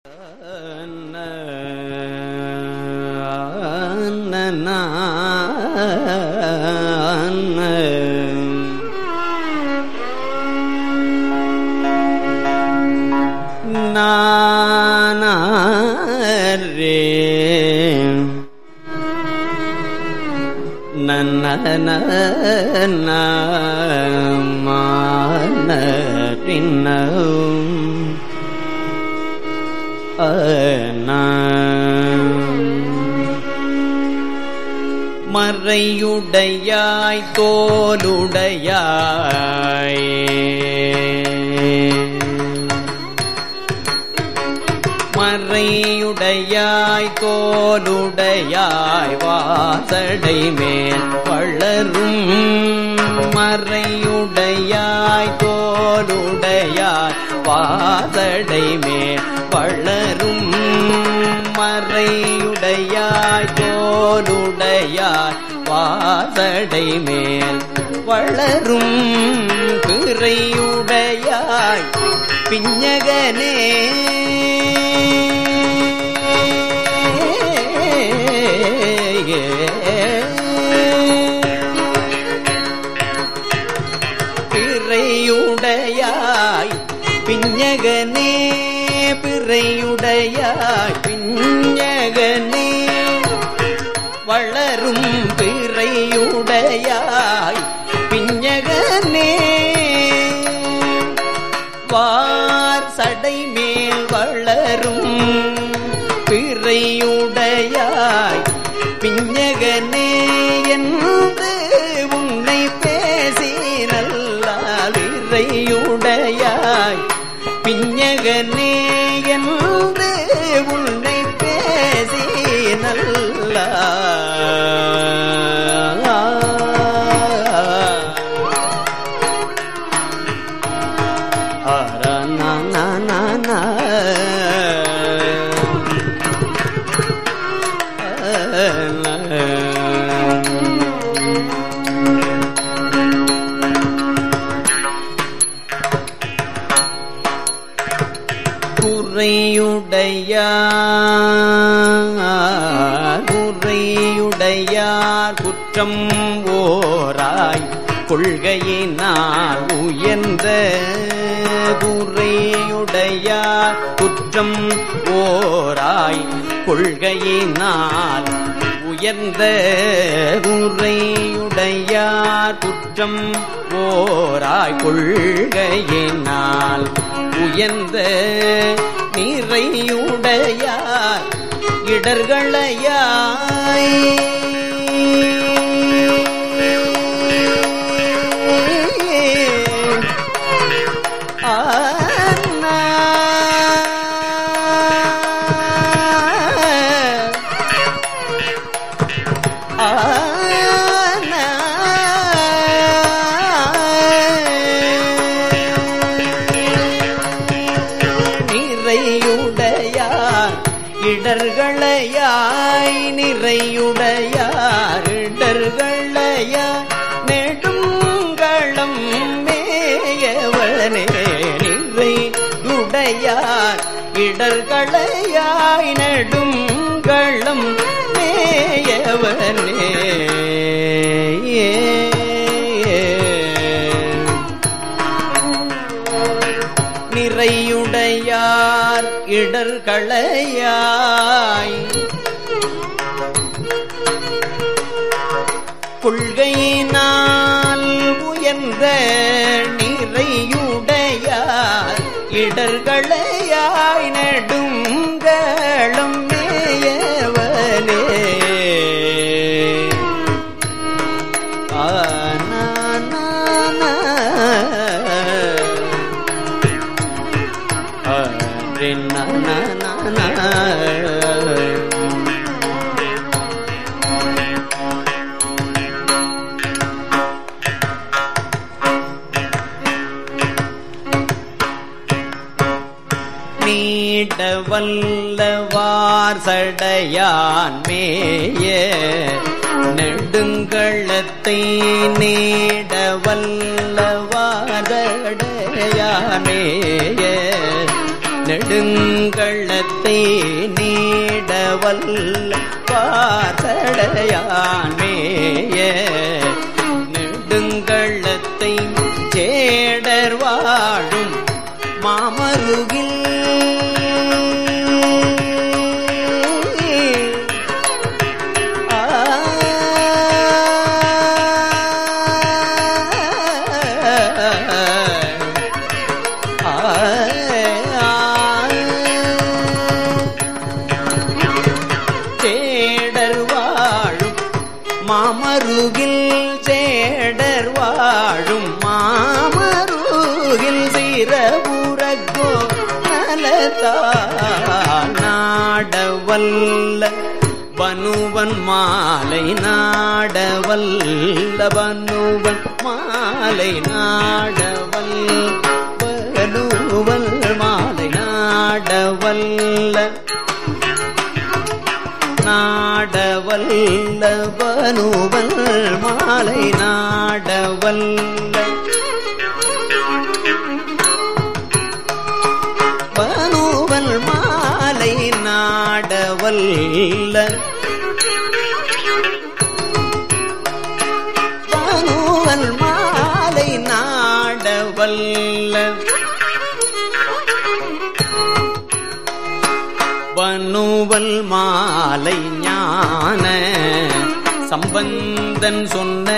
நானே நன்ன மானின்னும் மறையுடையாய் தோலுடையாய் மறையுடையாய் தோலுடையாய் வாசடை மேல் வளரும் மறையுடையாய் தோலுடையாய் வாசடை மேல் வளரும் மறையுடையாய் தோலுடையாய் வாசடை மேல் வளரும் பிறையுடையாய் பிஞகனே பிறையுடையாய் பிஞகனே பிறையுடையாய் பிஞகனே வளரும் பிறையுடையாய் பிஞகனே வார் சடை மேல் வளரும் பிறையுடையாய் பிஞகனே என்று உன்னை பேசி நல்லால் இறையுடையாய் பிஞகனே என்று உன்னை பேசி நல்ல குறையுடையார் குறையுடையார் குற்றம் ஓராய் கொள்கையினால் உயர்ந்த குறையுடையார் குற்றம் ஓராய் கொள்கையினால் உயர்ந்த குறையுடையார் குற்றம் ஓராய் கொள்கையினால் உயர்ந்த நிறையுடையார் இடர்களையாய் நிறையுடையார் இடர்களையாய் நிறையுடையார் இடர்களையாய் நெடுங்களம் மேயவனே நிறையுடையார் இடர்களையாய் நெடுங்களம் மேயவனே நிறையுடையார் இடர்களையாய் கொள்கையினால் உயர்ந்த நிறையுடையார் இடர்களையாய் நெடுங்களும் மேயவனே நீட வல்லவார் சடையான் மேய நெடுங்களத்தை நீட வல்லவார் சடையான் மேய நெடுங்களத்தை நீடவல்ல பாசடையான் மேய நெடுங்களத்தை சேடர் வாழும் மாமருகில் ஆ சேடர் வாழும் மாமருகில் சேடர் வாழும் மாமருகில் சிறபுறக்கோ நலதா நாடவல்ல பனுவன் மாலை நாடவல்ல பனுவன் மாலை நாடவல் பனுவல் மாலை நாடவல்ல நாடவல்ல பனுவல் மாலை நாடவல்ல பனுவல் மாலை நாடவல்ல பனுவல் மாலை நாடவல்ல பனுவல் மாலை ஞான சம்பந்தன் சொன்ன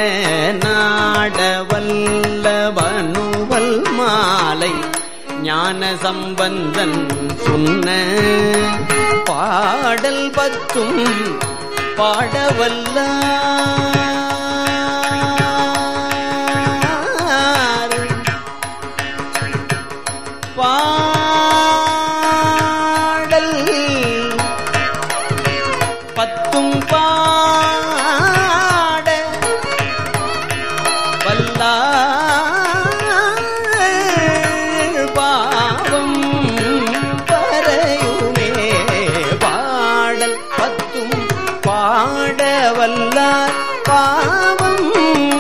நாடவல்ல பனுவல் மாலை ஞான சம்பந்தன் சொன்ன பாடல் பத்தும் பாடவல்ல பாடல் பத்தும் பாட வல்லாள் பாவம் பறையுமே பாடல் பத்தும் பாட வல்லார் பாவம்